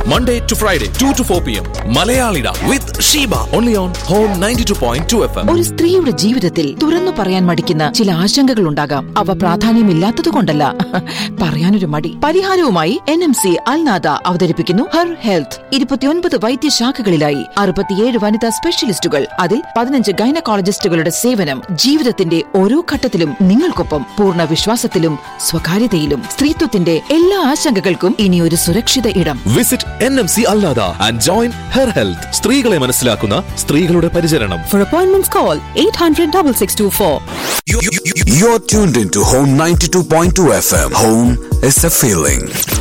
Monday to Friday, 2 to 4 p.m. Malayalida with Sheba. Only on Home 92.2 FM. ഒരു സ്ത്രീയുടെ ജീവിതത്തിൽ തുറന്നു പറയാൻ മടിക്കുന്ന ചില ആശങ്കകൾ ഉണ്ടാകാം അവ പ്രാധാന്യമില്ലാത്തതുകൊണ്ടല്ല പറയാനൊരു മടി പരിഹാരവുമായി എൻ എം സി അൽനാദ അവതരിപ്പിക്കുന്നു ഹെർ ഹെൽത്ത് ഇരുപത്തിയൊൻപത് വൈദ്യശാഖകളിലായി അറുപത്തിയേഴ് വനിതാ സ്പെഷ്യലിസ്റ്റുകൾ അതിൽ പതിനഞ്ച് ഗൈനക്കോളജിസ്റ്റുകളുടെ സേവനം ജീവിതത്തിന്റെ ഓരോ ഘട്ടത്തിലും നിങ്ങൾക്കൊപ്പം പൂർണ്ണ വിശ്വാസത്തിലും സ്വകാര്യതയിലും സ്ത്രീത്വത്തിന്റെ എല്ലാ ആശങ്കകൾക്കും ഇനി ഒരു സുരക്ഷിത ഇടം visit N M C Al Nahda and join her health സ്ത്രീകളെ മനസ്സിലാക്കുന്ന സ്ത്രീകളുടെ പരിചരണം For appointments, call 800 6624. You're tuned into Home 92.2 FM. Home is a feeling.